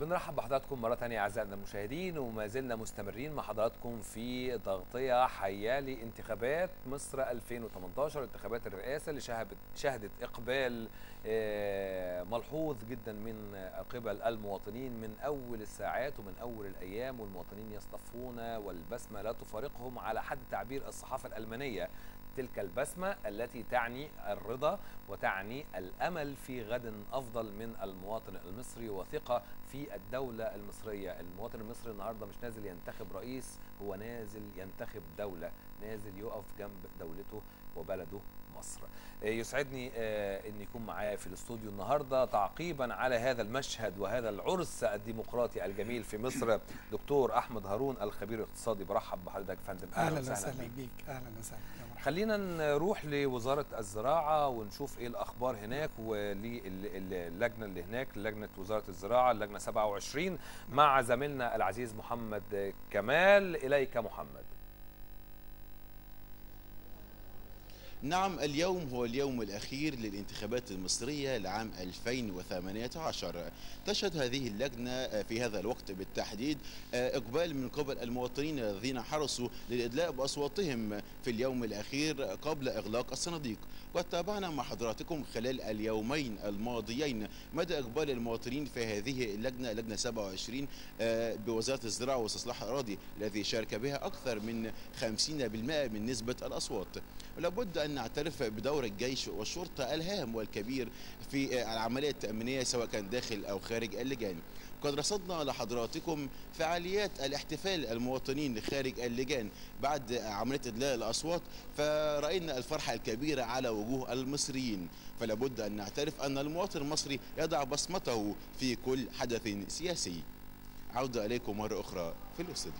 بنرحب بحضراتكم مرة تانية أعزائنا المشاهدين وما زلنا مستمرين مع حضراتكم في تغطية حية لانتخابات مصر 2018 انتخابات الرئاسة اللي شهدت شهدت إقبال آه، ملحوظ جدا من قبل المواطنين من أول الساعات ومن أول الأيام والمواطنين يصطفون والبسمة لا تفارقهم على حد تعبير الصحافة الألمانية تلك البسمة التي تعني الرضا وتعني الأمل في غد أفضل من المواطن المصري وثقة في الدولة المصرية المواطن المصري النهاردة مش نازل ينتخب رئيس هو نازل ينتخب دولة نازل يقف جنب دولته وبلده مصر يسعدني ان يكون معايا في الاستوديو النهارده تعقيبا على هذا المشهد وهذا العرس الديمقراطي الجميل في مصر دكتور احمد هارون الخبير الاقتصادي برحب بحضرتك يا فندم اهلا وسهلا بيك اهلا وسهلا خلينا نروح لوزاره الزراعه ونشوف ايه الاخبار هناك وللجنه اللي هناك لجنه وزاره الزراعه اللجنه 27 مع زميلنا العزيز محمد كمال اليك محمد نعم اليوم هو اليوم الأخير للانتخابات المصرية لعام 2018 تشهد هذه اللجنة في هذا الوقت بالتحديد إقبال من قبل المواطنين الذين حرصوا للإدلاء بأصواتهم في اليوم الأخير قبل إغلاق الصناديق قد تابعنا مع حضراتكم خلال اليومين الماضيين مدى إقبال المواطنين في هذه اللجنة لجنة 27 بوزارة الزراعة واستصلاح الأراضي الذي شارك بها أكثر من 50% من نسبة الأصوات ولابد أن نعترف بدور الجيش والشرطة الهام والكبير في العملية التأمينية سواء كان داخل أو خارج اللجان قد رصدنا لحضراتكم فعاليات الاحتفال المواطنين خارج اللجان بعد عملية إدلاء الأصوات فرأينا الفرحة الكبيرة على وجوه المصريين فلا بد أن نعترف أن المواطن المصري يضع بصمته في كل حدث سياسي عودة إليكم مرة أخرى في الاستوديو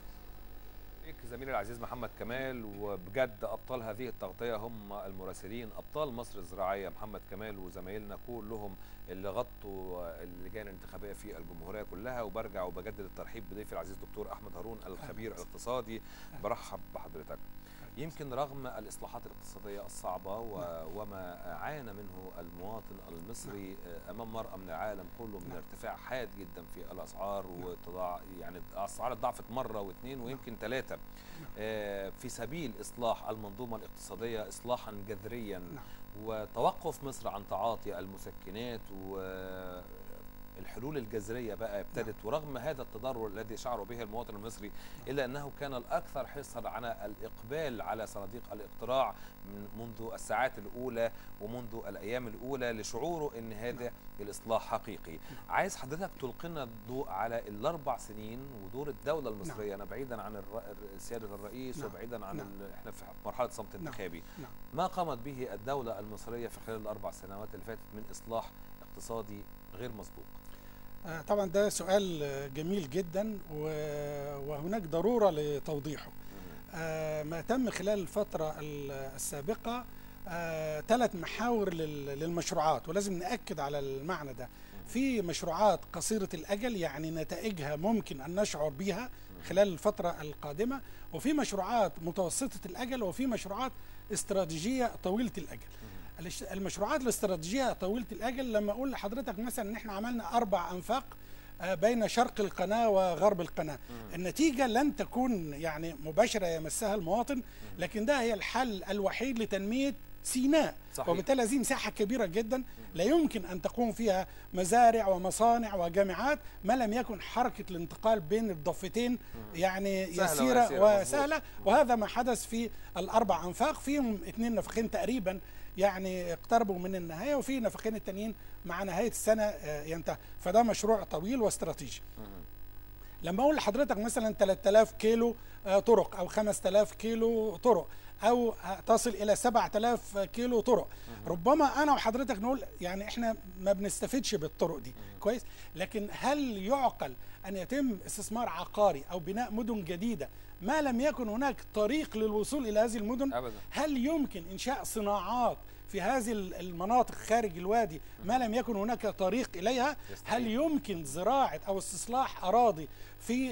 زميلي العزيز محمد كمال وبجد ابطال هذه التغطيه هم المراسلين ابطال مصر الزراعيه محمد كمال وزمايلنا كلهم اللي غطوا اللجان الانتخابيه في الجمهوريه كلها وبرجع وبجدد الترحيب بضيفي العزيز دكتور احمد هارون الخبير الاقتصادي برحب بحضرتك يمكن رغم الاصلاحات الاقتصاديه الصعبه وما عانى منه المواطن المصري امام مرأى من العالم كله من ارتفاع حاد جدا في الاسعار وتضاع يعني الاسعار ضعفت مره واثنين ويمكن ثلاثه في سبيل اصلاح المنظومه الاقتصاديه اصلاحا جذريا وتوقف مصر عن تعاطي المسكنات و الحلول الجذريه بقى ابتدت ورغم هذا التضرر الذي شعر به المواطن المصري الا انه كان الاكثر حرصا على الاقبال على صناديق الاقتراع من منذ الساعات الاولى ومنذ الايام الاولى لشعوره ان هذا الاصلاح حقيقي. عايز حضرتك تلقينا الضوء على الاربع سنين ودور الدوله المصريه انا بعيدا عن سياده الرئيس وبعيدا عن احنا في مرحله صمت انتخابي. ما قامت به الدوله المصريه في خلال الاربع سنوات اللي فاتت من اصلاح اقتصادي غير مسبوق. طبعا ده سؤال جميل جدا وهناك ضرورة لتوضيحه ما تم خلال الفترة السابقة ثلاث محاور للمشروعات ولازم نأكد على المعنى ده في مشروعات قصيرة الأجل يعني نتائجها ممكن أن نشعر بها خلال الفترة القادمة وفي مشروعات متوسطة الأجل وفي مشروعات استراتيجية طويلة الأجل المشروعات الاستراتيجيه طويله الاجل لما اقول لحضرتك مثلا ان احنا عملنا اربع انفاق بين شرق القناه وغرب القناه النتيجه لن تكون يعني مباشره يمسها المواطن لكن ده هي الحل الوحيد لتنميه سيناء صحيح. وبالتالي هذه مساحة كبيرة جدا لا يمكن أن تقوم فيها مزارع ومصانع وجامعات ما لم يكن حركة الانتقال بين الضفتين يعني يسيرة وسهلة وهذا ما حدث في الأربع أنفاق فيهم اثنين نفقين تقريبا يعني اقتربوا من النهاية وفي نفقين التانيين مع نهاية السنة ينتهي فده مشروع طويل واستراتيجي لما اقول لحضرتك مثلا 3000 كيلو طرق او 5000 كيلو طرق او تصل الى 7000 كيلو طرق ربما انا وحضرتك نقول يعني احنا ما بنستفدش بالطرق دي كويس لكن هل يعقل ان يتم استثمار عقاري او بناء مدن جديده ما لم يكن هناك طريق للوصول الى هذه المدن أبدا. هل يمكن انشاء صناعات في هذه المناطق خارج الوادي ما لم يكن هناك طريق اليها هل يمكن زراعه او استصلاح اراضي في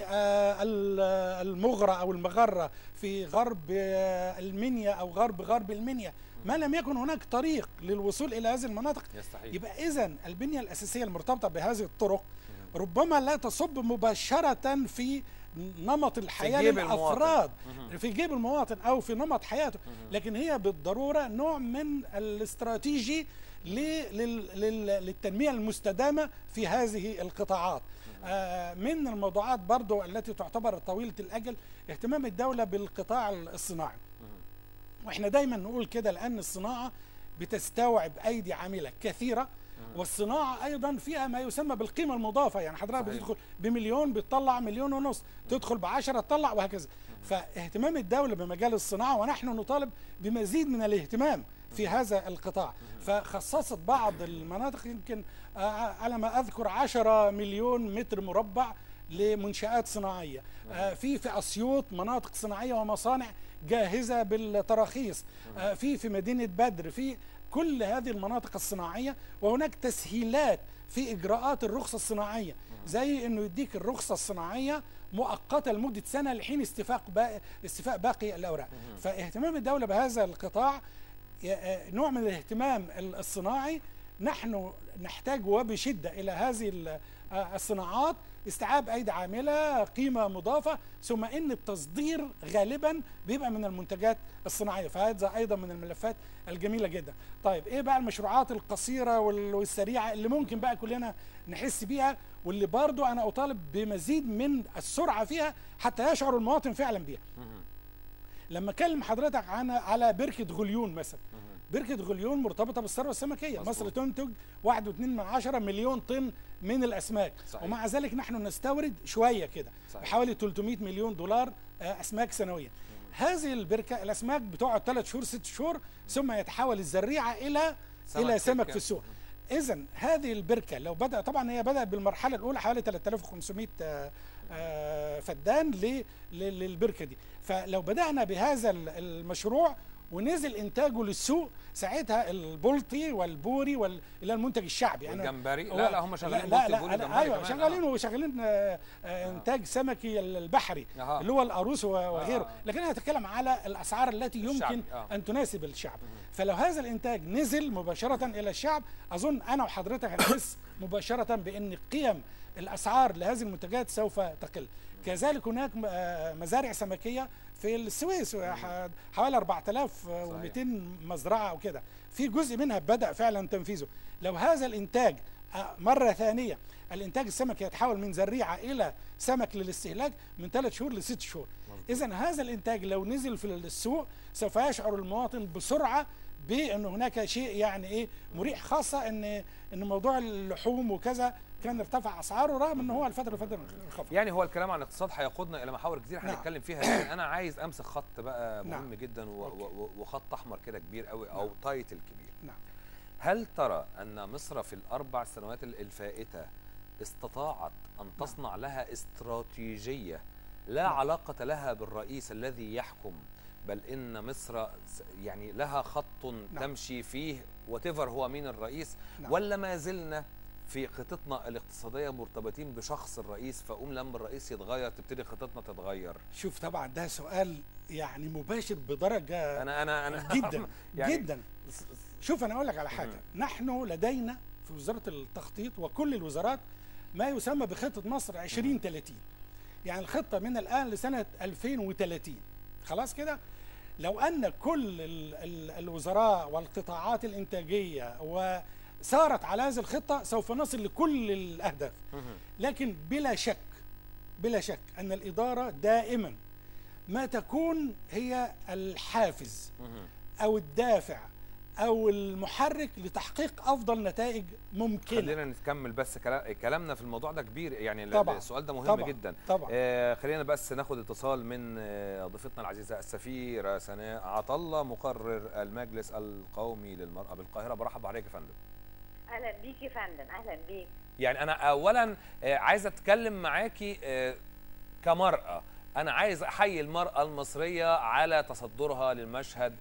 المغره او المغره في غرب المنيا او غرب غرب المنيا ما لم يكن هناك طريق للوصول الى هذه المناطق يستحيل يبقى اذا البنيه الاساسيه المرتبطه بهذه الطرق ربما لا تصب مباشره في نمط الحياه جيب المواطن. للافراد مهم. في جيب المواطن او في نمط حياته لكن هي بالضروره نوع من الاستراتيجي ل- لل- لل- للتنميه المستدامه في هذه القطاعات آه، من الموضوعات برضو التي تعتبر طويله الاجل اهتمام الدوله بالقطاع الصناعي واحنا دايما نقول كده لان الصناعه بتستوعب ايدي عامله كثيره والصناعه ايضا فيها ما يسمى بالقيمه المضافه يعني حضرتك صحيح. بتدخل بمليون بتطلع مليون ونص تدخل بعشرة تطلع وهكذا فاهتمام الدوله بمجال الصناعه ونحن نطالب بمزيد من الاهتمام في هذا القطاع فخصصت بعض المناطق يمكن آه، على ما اذكر 10 مليون متر مربع لمنشآت صناعية آه، في في أسيوط مناطق صناعية ومصانع جاهزة بالتراخيص آه، في في مدينة بدر في كل هذه المناطق الصناعية وهناك تسهيلات في إجراءات الرخصة الصناعية زي إنه يديك الرخصة الصناعية مؤقتة لمدة سنة لحين استفاق باقي استيفاء باقي الأوراق فاهتمام الدولة بهذا القطاع ي- آه، نوع من الاهتمام ال- الصناعي نحن نحتاج وبشدة إلى هذه ال- آه، الصناعات استيعاب أيدي عاملة قيمة مضافة ثم إن التصدير غالبا بيبقى من المنتجات الصناعية فهذا أيضا من الملفات الجميلة جدا طيب إيه بقى المشروعات القصيرة وال- والسريعة اللي ممكن بقى كلنا نحس بيها واللي برضو أنا أطالب بمزيد من السرعة فيها حتى يشعر المواطن فعلا بيها لما اكلم حضرتك عن على بركه غليون مثلا بركه غليون مرتبطه بالثروه السمكيه مظبوط. مصر تنتج 1.2 من عشرة مليون طن من الاسماك صحيح. ومع ذلك نحن نستورد شويه كده صحيح. حوالي 300 مليون دولار آه، اسماك سنويا هذه البركه الاسماك بتقعد ثلاث شهور ست شهور ثم يتحول الزريعه الى سمك الى سمك سكة. في السوق اذا هذه البركه لو بدا طبعا هي بدات بالمرحله الاولى حوالي 3500 آه، آه، فدان ل- ل- للبركه دي فلو بدانا بهذا ال- المشروع ونزل انتاجه للسوق ساعتها البلطي والبوري وال... الى المنتج الشعبي والجمبري هو- لا لا هم شغالين لا بلطي لا, وبوري لا, وجمبري ايوه كمان. شغالين آه. وشغالين آه، آه، انتاج سمكي البحري أها. اللي هو القاروص و- وغيره آه. لكن انا اتكلم على الاسعار التي يمكن الشعبي، آه. ان تناسب الشعب فلو هذا الانتاج نزل مباشره الى الشعب اظن انا وحضرتك هنحس مباشره بان قيم الاسعار لهذه المنتجات سوف تقل كذلك هناك آه، مزارع سمكيه في السويس ح- حوالي 4200 مزرعه وكده في جزء منها بدا فعلا تنفيذه لو هذا الانتاج آه، مره ثانيه الانتاج السمكي يتحول من زريعه الى سمك للاستهلاك من ثلاث شهور لست شهور اذا هذا الانتاج لو نزل في السوق سوف يشعر المواطن بسرعه بان هناك شيء يعني ايه مريح خاصه ان ان موضوع اللحوم وكذا كان ارتفع اسعاره رغم ان هو الفتره اللي فاتت انخفض يعني هو الكلام عن الاقتصاد هيقودنا الى محاور كتير نعم. هنتكلم فيها لكن انا عايز امسك خط بقى مهم نعم. جدا و- أوكي. و- وخط احمر كده كبير قوي او نعم. تايتل كبير نعم هل ترى ان مصر في الاربع سنوات ال- الفائته استطاعت ان تصنع لها استراتيجيه لا نعم. علاقه لها بالرئيس الذي يحكم بل ان مصر س- يعني لها خط تمشي فيه وتفر هو مين الرئيس نعم. ولا ما زلنا في خطتنا الاقتصاديه مرتبطين بشخص الرئيس فقوم لما الرئيس يتغير تبتدي خطتنا تتغير شوف طبعا ده سؤال يعني مباشر بدرجه انا انا انا جدا يعني جدا شوف انا اقول لك على حاجه نحن لدينا في وزاره التخطيط وكل الوزارات ما يسمى بخطه مصر 2030 يعني الخطه من الان لسنه 2030 خلاص كده لو ان كل ال ال الوزراء والقطاعات الانتاجيه وسارت على هذه الخطه سوف نصل لكل الاهداف لكن بلا شك بلا شك ان الاداره دائما ما تكون هي الحافز او الدافع او المحرك لتحقيق افضل نتائج ممكنه خلينا نكمل بس كلا- كلامنا في الموضوع ده كبير يعني ال- طبعاً. السؤال ده مهم طبعاً. جدا طبعا آه خلينا بس ناخد اتصال من آه ضيفتنا العزيزه السفيره سناء عطله مقرر المجلس القومي للمراه بالقاهره برحب بحضرتك يا فندم اهلا بيك يا فندم اهلا بيك يعني انا اولا آه عايز اتكلم معاكي آه كمراه انا عايز احيي المراه المصريه على تصدرها للمشهد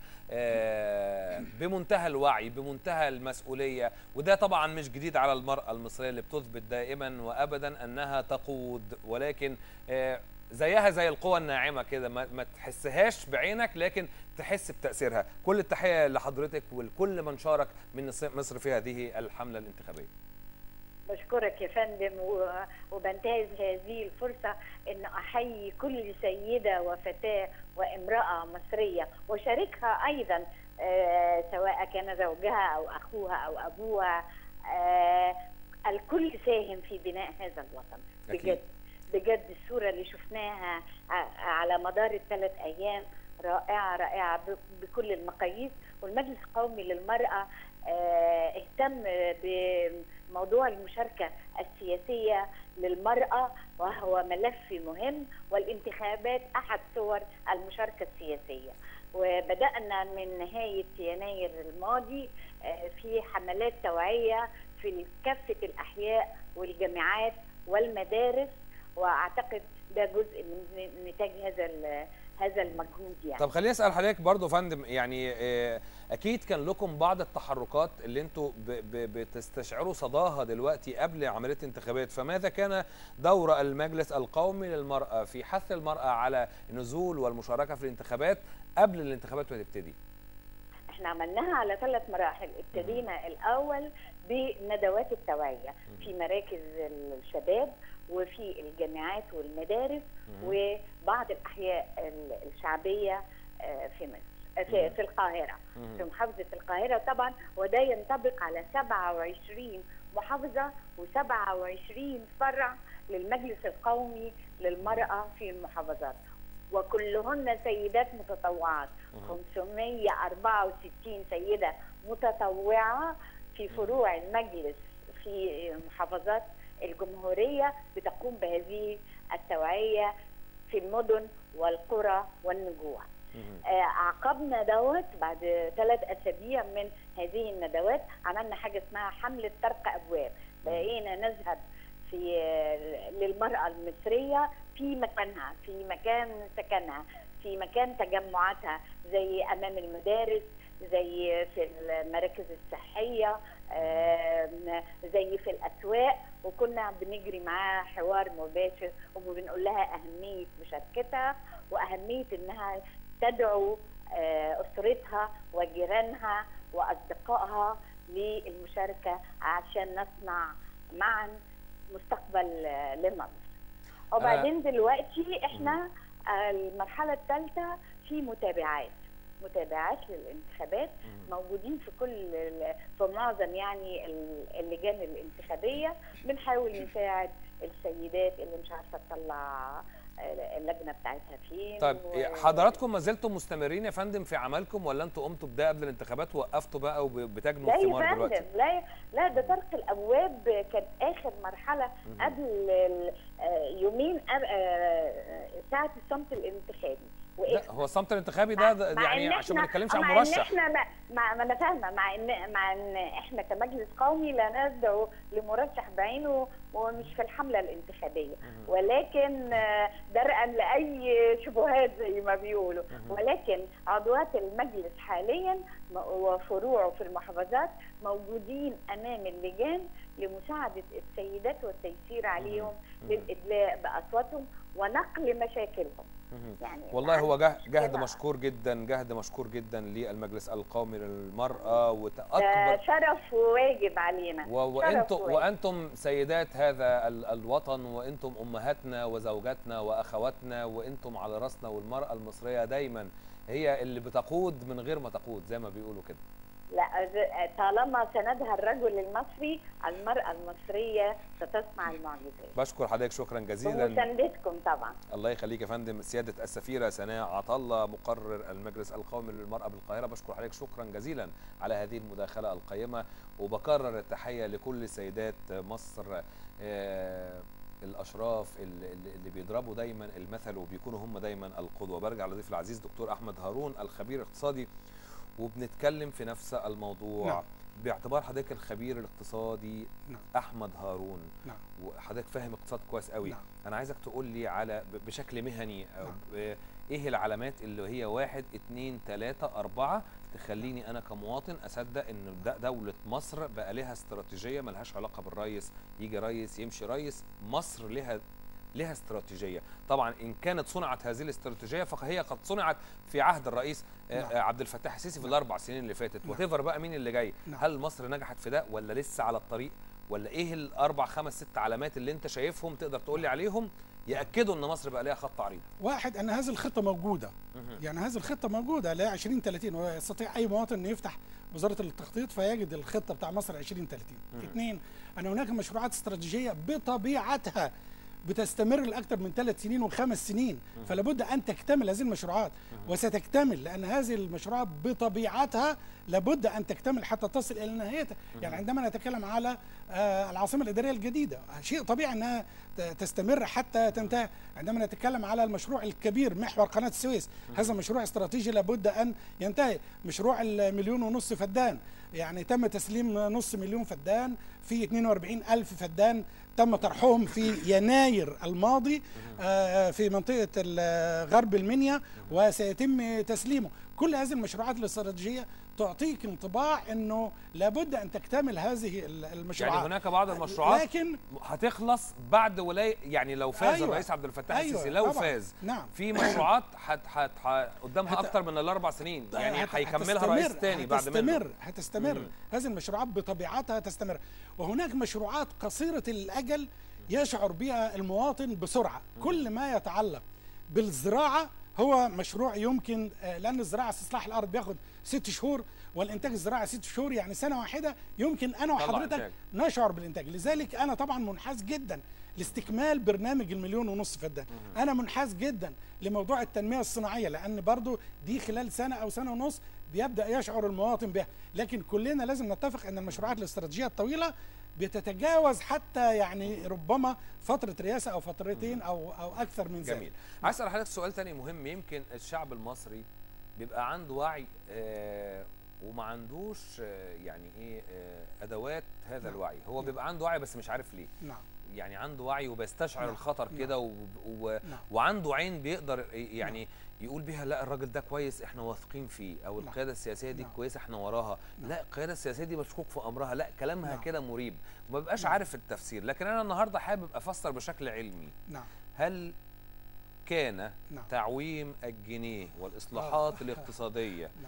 آه، بمنتهى الوعي بمنتهى المسؤوليه وده طبعا مش جديد على المراه المصريه اللي بتثبت دائما وابدا انها تقود ولكن آه، زيها زي القوى الناعمه كده ما, ما تحسهاش بعينك لكن تحس بتاثيرها كل التحيه لحضرتك ولكل من شارك من مصر في هذه الحمله الانتخابيه بشكرك يا فندم و- وبنتهز هذه الفرصة أن أحيي كل سيدة وفتاة وامرأة مصرية وشاركها أيضا آه، سواء كان زوجها أو أخوها أو أبوها آه، الكل ساهم في بناء هذا الوطن أكيد. بجد بجد الصورة اللي شفناها ع- على مدار الثلاث أيام رائعة رائعة ب- بكل المقاييس والمجلس القومي للمرأة آه، اهتم بموضوع المشاركة السياسية للمرأة وهو ملف مهم والانتخابات أحد صور المشاركة السياسية وبدأنا من نهاية يناير الماضي آه، في حملات توعية في كافة الأحياء والجامعات والمدارس واعتقد ده جزء من نتاج هذا ال- هذا المجهود يعني طب خليني اسال حضرتك برضو يا فندم يعني آه، اكيد كان لكم بعض التحركات اللي انتوا ب- ب- بتستشعروا صداها دلوقتي قبل عمليه الانتخابات فماذا كان دور المجلس القومي للمراه في حث المراه على النزول والمشاركه في الانتخابات قبل الانتخابات ما تبتدي احنا عملناها على ثلاث مراحل ابتدينا الاول بندوات التوعيه في مراكز الشباب وفي الجامعات والمدارس وبعض الاحياء ال- الشعبيه آه، في مصر آه، في, في القاهره مم. في محافظه القاهره طبعا وده ينطبق على 27 محافظه و27 فرع للمجلس القومي للمراه في المحافظات وكلهن سيدات متطوعات 564 سيده متطوعه في فروع المجلس في محافظات الجمهوريه بتقوم بهذه التوعيه في المدن والقرى والنجوع مم. آه، عقبنا دوت بعد ثلاث اسابيع من هذه الندوات عملنا حاجه اسمها حمله طرق ابواب بقينا نذهب في آه، للمراه المصريه في مكانها في مكان سكنها في مكان تجمعاتها زي امام المدارس زي في المراكز الصحيه آم، زي في الاسواق وكنا بنجري معاها حوار مباشر وبنقول لها اهميه مشاركتها واهميه انها تدعو آه، اسرتها وجيرانها واصدقائها للمشاركه عشان نصنع معا مستقبل آه، لمصر. وبعدين دلوقتي احنا آه، المرحله الثالثه في متابعات متابعات للانتخابات موجودين في كل ال- في معظم يعني ال- اللجان الانتخابيه بنحاول نساعد السيدات اللي مش عارفه تطلع آه، اللجنه بتاعتها فين طيب و- حضراتكم ما زلتم مستمرين يا فندم في عملكم ولا انتوا قمتوا بده قبل الانتخابات ووقفتوا بقى وبتجنوا لا الثمار يا دلوقتي فندم لا لا ده طرق الابواب كانت اخر مرحله قبل ال- آه، يومين قبل- آه، ساعه الصمت الانتخابي لا هو الصمت الانتخابي ده, ده مع يعني إن عشان ما إحنا- نتكلمش عن مع إن مرشح احنا ما, مع ما انا فاهمه مع ان مع ان احنا كمجلس قومي لا ندعو لمرشح بعينه ومش في الحمله الانتخابيه ولكن آه، درءا لاي شبهات زي ما بيقولوا ولكن عضوات المجلس حاليا م- وفروعه في المحافظات موجودين امام اللجان لمساعده السيدات والتيسير عليهم للادلاء باصواتهم ونقل مشاكلهم مهم. يعني والله هو جه- جهد كده. مشكور جدا جهد مشكور جدا للمجلس القومي للمرأة ده وأكبر شرف وواجب علينا و- شرف وانتم وواجب. وانتم سيدات هذا ال- الوطن وانتم امهاتنا وزوجاتنا واخواتنا وانتم على راسنا والمراه المصريه دايما هي اللي بتقود من غير ما تقود زي ما بيقولوا كده لا ز- طالما سندها الرجل المصري المرأة المصرية ستصنع المعجزات بشكر حضرتك شكرا جزيلا بمساندتكم طبعا الله يخليك يا فندم سياده السفيره سناء عطله مقرر المجلس القومي للمراه بالقاهره بشكر حضرتك شكرا جزيلا على هذه المداخله القيمه وبكرر التحيه لكل سيدات مصر آه، الاشراف اللي, اللي بيضربوا دايما المثل وبيكونوا هم دايما القدوه برجع لضيف العزيز دكتور احمد هارون الخبير الاقتصادي وبنتكلم في نفس الموضوع نعم. باعتبار حضرتك الخبير الاقتصادي نعم. احمد هارون نعم. وحضرتك فاهم اقتصاد كويس قوي نعم. انا عايزك تقول لي على ب- بشكل مهني أو نعم. ب- ايه العلامات اللي هي واحد اتنين تلاتة اربعة تخليني انا كمواطن اصدق ان د- دولة مصر بقى لها استراتيجية ملهاش علاقة بالرئيس يجي رئيس يمشي رئيس مصر لها لها استراتيجية طبعا ان كانت صنعت هذه الاستراتيجية فهي قد صنعت في عهد الرئيس آه، نعم. آه، عبد الفتاح السيسي في الاربع سنين اللي فاتت نعم. وتفر بقى مين اللي جاي نعم. هل مصر نجحت في ده ولا لسه على الطريق ولا ايه الاربع خمس ست علامات اللي انت شايفهم تقدر تقول لي عليهم ياكدوا ان مصر بقى ليها خط عريض واحد ان هذه الخطه موجوده يعني هذه الخطه موجوده ل 2030 ويستطيع اي مواطن انه يفتح وزاره التخطيط فيجد الخطه بتاع مصر 2030 اثنين ان هناك مشروعات استراتيجيه بطبيعتها بتستمر لاكثر من ثلاث سنين وخمس سنين فلا بد ان تكتمل هذه المشروعات وستكتمل لان هذه المشروعات بطبيعتها لابد ان تكتمل حتى تصل الى نهايتها يعني عندما نتكلم على آه، العاصمه الاداريه الجديده شيء طبيعي انها ت- تستمر حتى تنتهي عندما نتكلم على المشروع الكبير محور قناه السويس هذا مشروع استراتيجي لابد ان ينتهي مشروع المليون ونص فدان يعني تم تسليم نص مليون فدان في 42 ألف فدان تم طرحهم في يناير الماضي آه، في منطقة ال- غرب المنيا وسيتم تسليمه كل هذه المشروعات الاستراتيجية تعطيك انطباع انه لابد ان تكتمل هذه ال- المشروعات يعني هناك بعض المشروعات لكن هتخلص بعد ولايه يعني لو فاز أيوة. الرئيس عبد الفتاح أيوة، السيسي لو طبعاً. فاز نعم في مشروعات حت حت ح- قدامها هت- اكتر من الاربع سنين يعني هت- هيكملها هتستمر- رئيس تاني بعد منه هتستمر هتستمر مم. هذه المشروعات بطبيعتها تستمر وهناك مشروعات قصيرة الأجل يشعر بها المواطن بسرعة كل ما يتعلق بالزراعة هو مشروع يمكن آه، لأن الزراعة استصلاح الأرض بياخد ست شهور والإنتاج الزراعي ست شهور يعني سنة واحدة يمكن أنا طلع وحضرتك إنتاج. نشعر بالإنتاج لذلك أنا طبعا منحاز جدا لاستكمال برنامج المليون ونص فدان انا منحاز جدا لموضوع التنميه الصناعيه لان برضو دي خلال سنه او سنه ونص بيبدا يشعر المواطن بها لكن كلنا لازم نتفق ان المشروعات الاستراتيجيه الطويله بتتجاوز حتى يعني ربما فتره رئاسه او فترتين او او اكثر من ذلك جميل عايز اسال حضرتك سؤال تاني مهم يمكن الشعب المصري بيبقى عنده وعي آه وما عندوش آه يعني ايه آه ادوات هذا نعم. الوعي هو نعم. بيبقى عنده وعي بس مش عارف ليه نعم يعني عنده وعي وبيستشعر نعم. الخطر نعم. كده و... و... نعم. وعنده عين بيقدر يعني يقول بيها لا الراجل ده كويس احنا واثقين فيه او نعم. القياده السياسيه دي نعم. كويسه احنا وراها نعم. لا القياده السياسيه دي مشكوك في امرها لا كلامها نعم. كده مريب وما بيبقاش نعم. عارف التفسير لكن انا النهارده حابب افسر بشكل علمي نعم هل كان نعم تعويم الجنيه والاصلاحات آه. الاقتصاديه نعم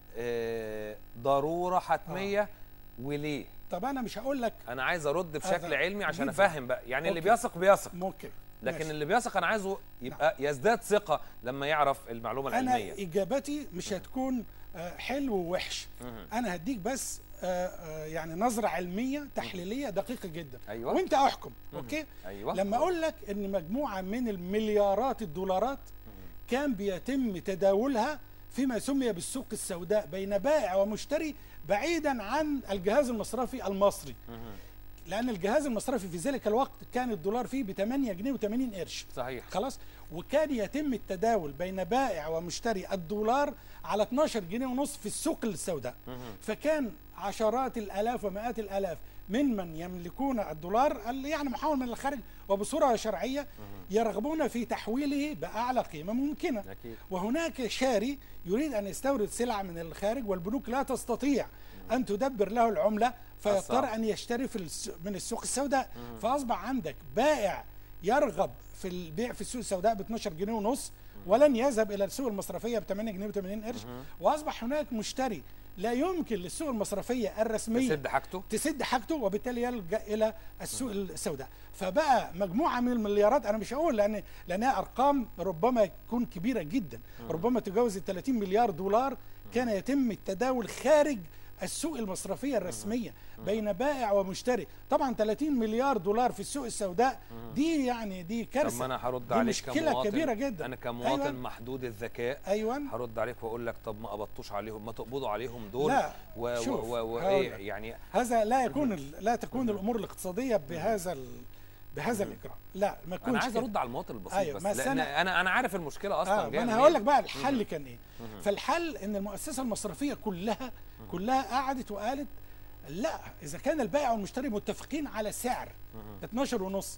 آه، ضروره حتميه وليه طب انا مش هقول لك انا عايز ارد بشكل هذا علمي عشان جداً. افهم بقى يعني اللي أوكي. بيثق بيثق ممكن لكن ماشي. اللي بيثق انا عايزه يبقى يزداد ثقه لما يعرف المعلومه انا العلميه اجابتي مش هتكون آه، حلو ووحش مهم. انا هديك بس آه، آه، يعني نظره علميه تحليليه دقيقه جدا ايوه وانت احكم مهم. اوكي ايوه لما اقول لك ان مجموعه من المليارات الدولارات كان بيتم تداولها فيما سمي بالسوق السوداء بين بائع ومشتري بعيدا عن الجهاز المصرفي المصري مهم. لان الجهاز المصرفي في ذلك الوقت كان الدولار فيه ب 8 جنيه و80 قرش صحيح خلاص وكان يتم التداول بين بائع ومشتري الدولار على 12 جنيه ونص في السوق السوداء مهم. فكان عشرات الالاف ومئات الالاف ممن يملكون الدولار اللي يعني محول من الخارج وبصوره شرعيه يرغبون في تحويله باعلى قيمه ممكنه اكيد وهناك شاري يريد ان يستورد سلعه من الخارج والبنوك لا تستطيع ان تدبر له العمله الصعب. فيضطر ان يشتري في الس- من السوق السوداء فاصبح عندك بائع يرغب في البيع في السوق السوداء ب 12 جنيه ونص ولن يذهب الى السوق المصرفيه ب 8 جنيه و80 قرش واصبح هناك مشتري لا يمكن للسوق المصرفيه الرسميه تسد حاجته تسد حاجته وبالتالي يلجا الى السوق السوداء فبقى مجموعه من المليارات انا مش هقول لان لانها ارقام ربما تكون كبيره جدا ربما تجاوز ال 30 مليار دولار كان يتم التداول خارج السوق المصرفيه الرسميه بين بائع ومشتري طبعا 30 مليار دولار في السوق السوداء دي يعني دي طب كارثه ما انا هرد دي عليك مشكلة كمواطن كبيرة جدا. انا كمواطن أيوة. محدود الذكاء ايوه هرد عليك واقول لك طب ما قبضتوش عليهم ما تقبضوا عليهم دول لا، و- شوف، و- و- هقول وايه لك. يعني هذا لا يكون ال- لا تكون الامور الاقتصاديه بهذا ال- بهذا الاجراء لا ما تكونش انا عايز كده. ارد على المواطن البسيط أيوة، بس ما لان أنا- انا انا عارف المشكله اصلا اه ما جايه انا منين. هقول لك بقى الحل كان ايه فالحل ان المؤسسه المصرفيه كلها كلها قعدت وقالت لا اذا كان البائع والمشتري متفقين على سعر 12 ونص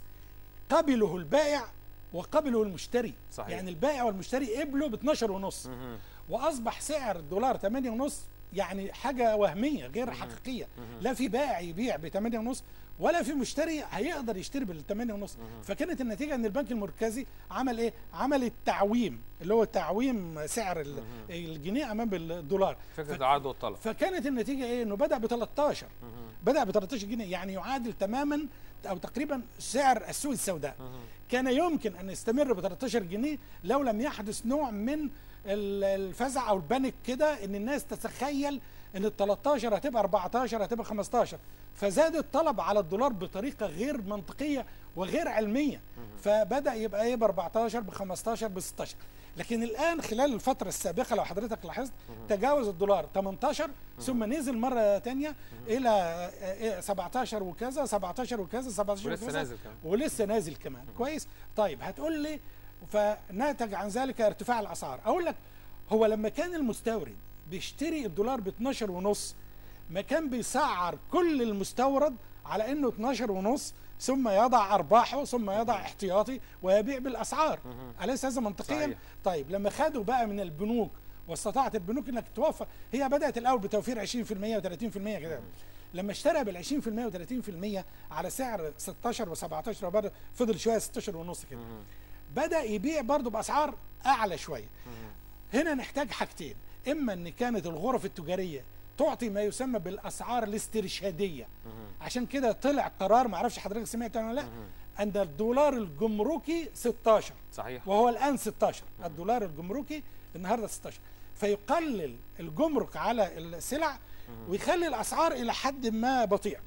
قبله البائع وقبله المشتري صحيح. يعني البائع والمشتري قبلوا ب 12 ونص مهم. واصبح سعر الدولار 8 ونص يعني حاجه وهميه غير حقيقيه لا في بائع يبيع ب 8 ونص ولا في مشتري هيقدر يشتري بال 8 ونص فكانت النتيجه ان البنك المركزي عمل ايه عمل التعويم اللي هو تعويم سعر ال- الجنيه امام الدولار فكره ف- العرض والطلب فكانت النتيجه ايه انه بدا ب 13 بدا ب 13 جنيه يعني يعادل تماما او تقريبا سعر السوق السوداء كان يمكن ان يستمر ب 13 جنيه لو لم يحدث نوع من ال- الفزع او البانيك كده ان الناس تتخيل ان ال 13 هتبقى 14 هتبقى 15 فزاد الطلب على الدولار بطريقه غير منطقيه وغير علميه فبدا يبقى ايه ب 14 ب 15 ب 16 لكن الان خلال الفتره السابقه لو حضرتك لاحظت تجاوز الدولار 18 ثم نزل مره ثانيه الى آه، آه، 17 وكذا 17 وكذا 17 ولسه وكذا نازل كمان. ولسه نازل كمان كويس طيب هتقول لي فناتج عن ذلك ارتفاع الاسعار اقول لك هو لما كان المستورد بيشتري الدولار ب 12 ونص ما كان بيسعر كل المستورد على انه 12 ونص ثم يضع ارباحه ثم يضع احتياطي ويبيع بالاسعار اليس هذا منطقيا صحيح. طيب لما خدوا بقى من البنوك واستطاعت البنوك انك توفر هي بدات الاول بتوفير 20% و30% كده لما اشترى بال 20% و30% على سعر 16 و17 وبرضه فضل شويه 16 ونص كده بدا يبيع برضه باسعار اعلى شويه هنا نحتاج حاجتين اما ان كانت الغرف التجاريه تعطي ما يسمى بالاسعار الاسترشاديه عشان كده طلع قرار ما اعرفش حضرتك سمعت ولا لا ان الدولار الجمركي 16 صحيح وهو الان 16 الدولار الجمركي النهارده 16 فيقلل الجمرك على السلع ويخلي الاسعار الى حد ما بطيئه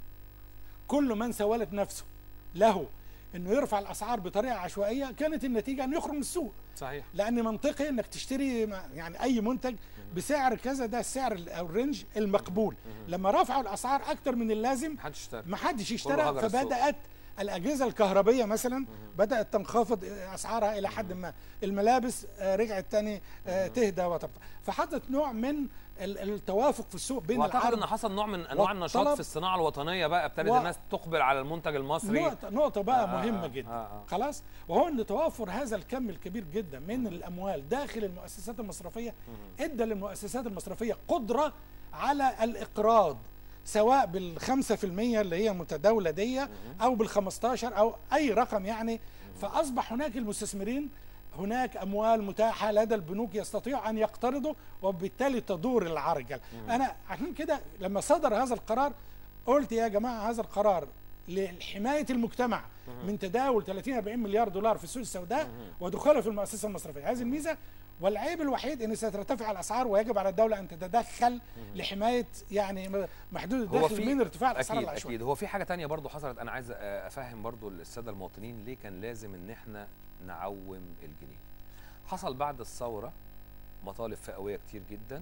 كل من سولت نفسه له انه يرفع الاسعار بطريقه عشوائيه كانت النتيجه انه يخرج من السوق صحيح لان منطقي انك تشتري مع- يعني اي منتج بسعر كذا ده السعر ال- او الرينج المقبول لما رفعوا الاسعار اكتر من اللازم محدش اشترى ما حدش كله يشترى هجر السوق. فبدات الاجهزه الكهربيه مثلا بدات تنخفض اسعارها الى حد ما الملابس آه، رجعت تاني آه، تهدى وتبطأ فحطت نوع من ال- التوافق في السوق بين واعتقد العرض ان حصل نوع من انواع النشاط والطلب. في الصناعه الوطنيه بقى ابتدت و- الناس تقبل على المنتج المصري نقطة نقطة بقى آه، مهمة آه، جدا آه، آه. خلاص وهو ان توافر هذا الكم الكبير جدا من الاموال داخل المؤسسات المصرفية ادى للمؤسسات المصرفية قدرة على الاقراض سواء بالخمسة في المية اللي هي متداولة دي او بالخمستاشر او اي رقم يعني فاصبح هناك المستثمرين هناك اموال متاحه لدى البنوك يستطيعوا ان يقترضوا وبالتالي تدور العرجل انا عشان كده لما صدر هذا القرار قلت يا جماعه هذا القرار لحمايه المجتمع من تداول 30 40 مليار دولار في السوق السوداء ودخولها في المؤسسه المصرفيه هذه الميزه والعيب الوحيد ان سترتفع الاسعار ويجب على الدوله ان تتدخل لحمايه يعني محدود هو الدخل في من ارتفاع الاسعار اكيد العشوائيه اكيد هو في حاجه تانية برضو حصلت انا عايز افهم برضو الساده المواطنين ليه كان لازم ان احنا نعوم الجنيه حصل بعد الثوره مطالب فئويه كتير جدا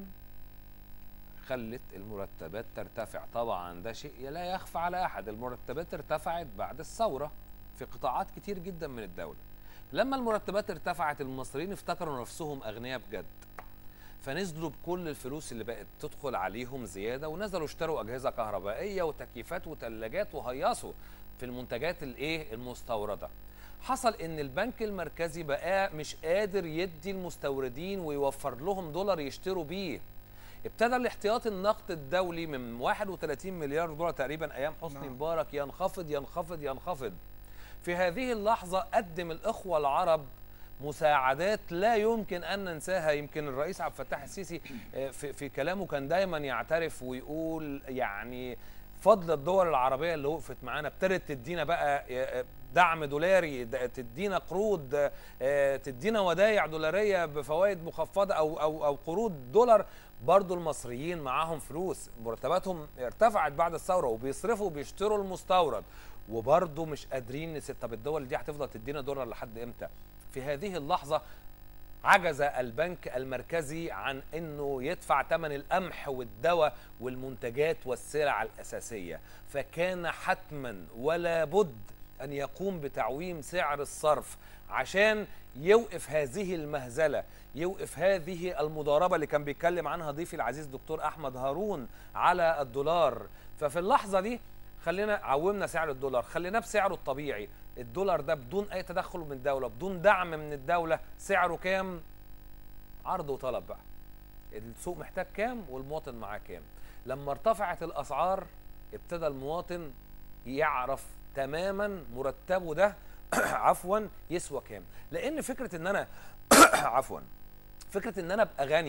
خلت المرتبات ترتفع طبعا ده شيء لا يخفى على احد المرتبات ارتفعت بعد الثوره في قطاعات كتير جدا من الدوله لما المرتبات ارتفعت المصريين افتكروا نفسهم اغنياء بجد فنزلوا بكل الفلوس اللي بقت تدخل عليهم زياده ونزلوا اشتروا اجهزه كهربائيه وتكييفات وثلاجات وهيصوا في المنتجات الايه المستورده حصل ان البنك المركزي بقى مش قادر يدي المستوردين ويوفر لهم دولار يشتروا بيه ابتدى الاحتياطي النقد الدولي من 31 مليار دولار تقريبا ايام حسني نعم. مبارك ينخفض ينخفض ينخفض في هذه اللحظه قدم الاخوه العرب مساعدات لا يمكن ان ننساها يمكن الرئيس عبد الفتاح السيسي آه، في, في كلامه كان دايما يعترف ويقول يعني فضل الدول العربيه اللي وقفت معانا ابتدت تدينا بقى آه، دعم دولاري د- تدينا قروض آه، تدينا ودايع دولاريه بفوائد مخفضه او او او قروض دولار برضو المصريين معاهم فلوس مرتباتهم ارتفعت بعد الثوره وبيصرفوا وبيشتروا المستورد وبرضو مش قادرين نس- طب الدول دي هتفضل تدينا دولار لحد امتى؟ في هذه اللحظه عجز البنك المركزي عن انه يدفع ثمن القمح والدواء والمنتجات والسلع الاساسيه فكان حتما ولا بد ان يقوم بتعويم سعر الصرف عشان يوقف هذه المهزله يوقف هذه المضاربه اللي كان بيتكلم عنها ضيفي العزيز دكتور احمد هارون على الدولار ففي اللحظه دي خلينا عومنا سعر الدولار خليناه بسعره الطبيعي الدولار ده بدون اي تدخل من الدوله بدون دعم من الدوله سعره كام عرض وطلب بقى السوق محتاج كام والمواطن معاه كام لما ارتفعت الاسعار ابتدى المواطن يعرف تماما مرتبه ده عفوا يسوى كام لان فكره ان انا عفوا فكره ان انا ابقى غني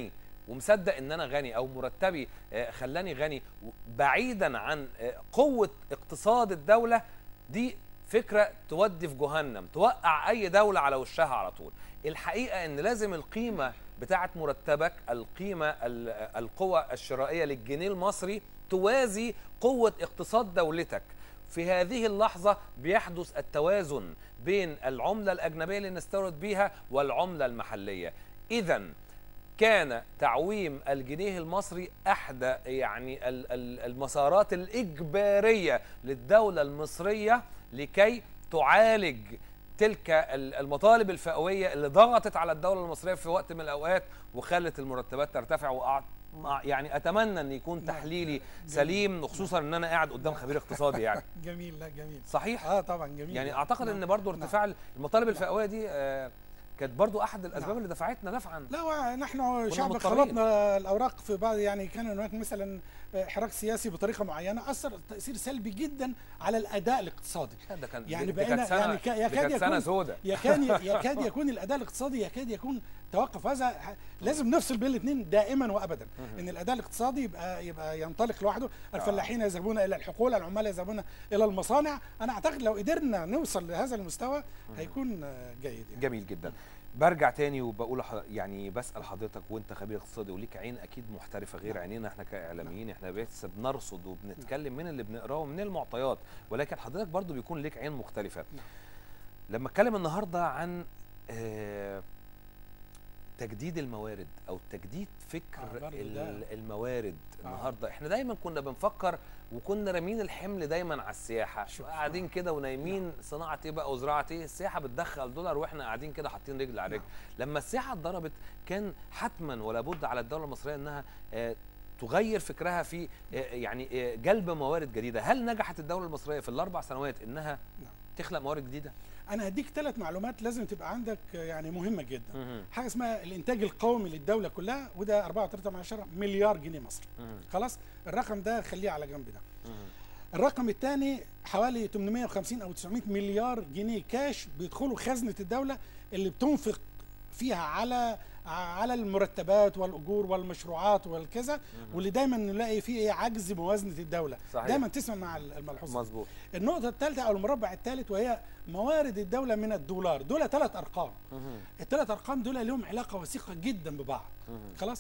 ومصدق ان انا غني او مرتبي آه، خلاني غني و- بعيدا عن آه، قوه اقتصاد الدوله دي فكره تودي في جهنم توقع اي دوله على وشها على طول الحقيقه ان لازم القيمه بتاعه مرتبك القيمه ال- القوه الشرائيه للجنيه المصري توازي قوه اقتصاد دولتك في هذه اللحظة بيحدث التوازن بين العملة الأجنبية اللي نستورد بيها والعملة المحلية إذا كان تعويم الجنيه المصري احدى يعني ال- ال- المسارات الاجباريه للدوله المصريه لكي تعالج تلك ال- المطالب الفئويه اللي ضغطت على الدوله المصريه في وقت من الاوقات وخلت المرتبات ترتفع وأع... مع- يعني اتمنى ان يكون نعم. تحليلي سليم خصوصا ان انا قاعد قدام خبير اقتصادي يعني جميل لا جميل صحيح اه طبعا جميل يعني اعتقد نعم. ان برضو نعم. ارتفاع المطالب الفئويه دي آه، كانت برضو احد الاسباب نعم. اللي دفعتنا دفعا لا ونحن شعب مضطرين. خلطنا الاوراق في بعض يعني كان هناك مثلا حراك سياسي بطريقه معينه اثر تاثير سلبي جدا على الاداء الاقتصادي ده كان يعني دي- دي بقينا كانت سنة يعني كا- دي يكاد كانت سنه يكون سوداء يكاد يكاد يكون الاداء الاقتصادي يكاد يكون توقف هذا ح- لازم نفصل بين الاثنين دائما وابدا ان الاداء الاقتصادي يبقى يبقى ينطلق لوحده الفلاحين يذهبون الى الحقول العمال يذهبون الى المصانع انا اعتقد لو قدرنا نوصل لهذا المستوى هيكون آه، جيد يعني. جميل جدا برجع تاني وبقول لح- يعني بسال حضرتك وانت خبير اقتصادي وليك عين اكيد محترفه غير نعم. عينينا احنا كاعلاميين احنا بس بنرصد وبنتكلم من اللي بنقراه ومن المعطيات ولكن حضرتك برضو بيكون ليك عين مختلفه نعم. لما اتكلم النهارده عن آه، تجديد الموارد او تجديد فكر آه، برضو ال- ده. الموارد آه. النهارده احنا دايما كنا بنفكر وكنا رامين الحمل دايما على السياحه شوف. قاعدين كده ونايمين صناعه ايه بقى وزراعه ايه السياحه بتدخل دولار واحنا قاعدين كده حاطين رجل على رجل لما السياحه اتضربت كان حتما ولا بد على الدوله المصريه انها آه، تغير فكرها في آه، يعني آه، جلب موارد جديده هل نجحت الدوله المصريه في الاربع سنوات انها نعم. تخلق موارد جديده انا هديك ثلاث معلومات لازم تبقى عندك آه، يعني مهمه جدا مهم. حاجه اسمها الانتاج القومي للدوله كلها وده 4.3 مليار جنيه مصري مهم. خلاص الرقم ده خليه على جنب ده مهم. الرقم الثاني حوالي 850 او 900 مليار جنيه كاش بيدخلوا خزنه الدوله اللي بتنفق فيها على على المرتبات والاجور والمشروعات والكذا واللي دايما نلاقي فيه ايه عجز موازنه الدوله صحيح. دايما تسمع مع الملحوظه دي. مظبوط النقطه الثالثه او المربع الثالث وهي موارد الدوله من الدولار دول ثلاث ارقام مهم. الثلاث ارقام دول لهم علاقه وثيقه جدا ببعض مهم. خلاص